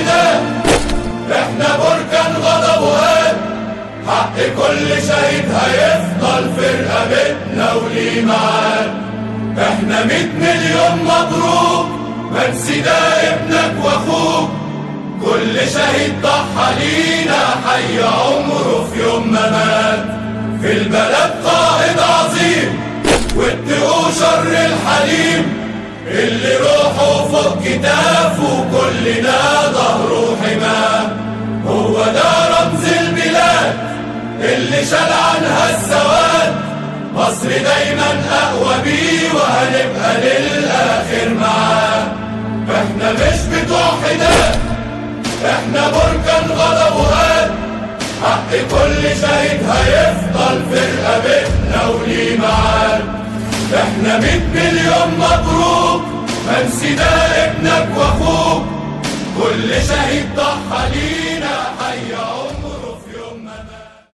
حداه احنا بركان غضب وهاب حق كل شهيد هيفضل في رقبتنا وليه معاد احنا مية مليون مبروك منسي ده ابنك واخوك كل شهيد ضحى لينا حي عمره في يوم ما مات في البلد قائد عظيم واتقوا شر الحليم اللي روحه فوق كتافه كلنا ظهره حماه هو ده رمز البلاد اللي شال عنها السواد مصر دايما اقوى بيه وهنبقى للاخر معاه احنا مش بتوع حداد احنا بركان غضب وهاد حق كل شهيد هيفضل في رقبتنا وليه معاد احنا مية مليون مبروك منسي ده